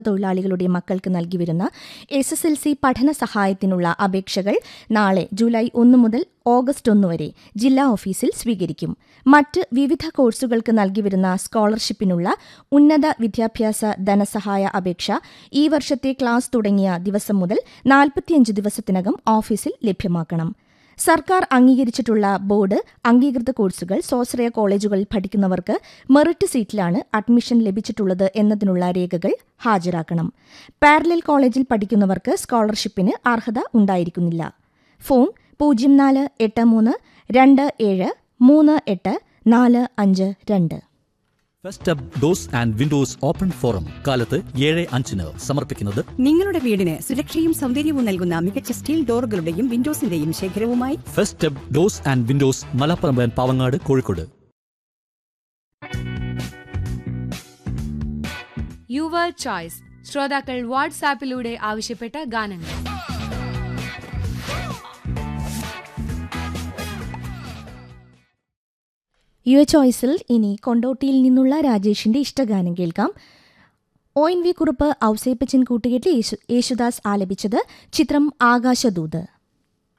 തൊഴിലാളികളുടെ മക്കൾക്ക് നൽകിവരുന്ന എസ് എസ് എൽ സി പഠന സഹായത്തിനുള്ള അപേക്ഷകൾ നാളെ ജൂലൈ ഒന്ന് മുതൽ ഓഗസ്റ്റ് ഒന്ന് വരെ ജില്ലാ ഓഫീസിൽ സ്വീകരിക്കും മറ്റ് വിവിധ കോഴ്സുകൾക്ക് നൽകിവരുന്ന സ്കോളർഷിപ്പിനുള്ള ഉന്നത വിദ്യാഭ്യാസ ധനസഹായ അപേക്ഷ ഈ വർഷത്തെ ക്ലാസ് തുടങ്ങിയ ദിവസം മുതൽ നാൽപ്പത്തിയഞ്ച് ദിവസത്തിനകം ഓഫീസിൽ ലഭ്യമാക്കണം സർക്കാർ അംഗീകരിച്ചിട്ടുള്ള ബോർഡ് അംഗീകൃത കോഴ്സുകൾ സ്വാശ്രയ കോളേജുകളിൽ പഠിക്കുന്നവർക്ക് മെറിറ്റ് സീറ്റിലാണ് അഡ്മിഷൻ ലഭിച്ചിട്ടുള്ളത് എന്നതിനുള്ള രേഖകൾ ഹാജരാക്കണം പാരലൽ കോളേജിൽ പഠിക്കുന്നവർക്ക് സ്കോളർഷിപ്പിന് അർഹത ഉണ്ടായിരിക്കുന്നില്ല ഫോൺ പൂജ്യം നാല് എട്ട് മൂന്ന് രണ്ട് ഏഴ് മൂന്ന് എട്ട് നാല് അഞ്ച് രണ്ട് first up doors and windows open forum കാലത്ത് ഏഴ് അഞ്ചിന് സമർപ്പിക്കുന്നത് നിങ്ങളുടെ വീടിന് സുരക്ഷയും സൗന്ദര്യവും നൽകുന്ന മികച്ച സ്റ്റീൽ ഡോറുകളുടെയും വിൻഡോസിന്റെയും ശേഖരവുമായി first up doors and windows Malappuram Pavangad Kozhikode your choice ശ്രോതാക്കൾ വാട്സാപ്പിലൂടെ ആവശ്യപ്പെട്ട ഗാനങ്ങൾ യു എ ചോയ്സിൽ ഇനി കൊണ്ടോട്ടിയിൽ നിന്നുള്ള രാജേഷിന്റെ ഇഷ്ടഗാനം കേൾക്കാം O N V Kurup Ouseppachan കൂട്ടുകെട്ടിൽ യേശു- യേശുദാസ് ആലപിച്ചത് ചിത്രം ആകാശദൂത്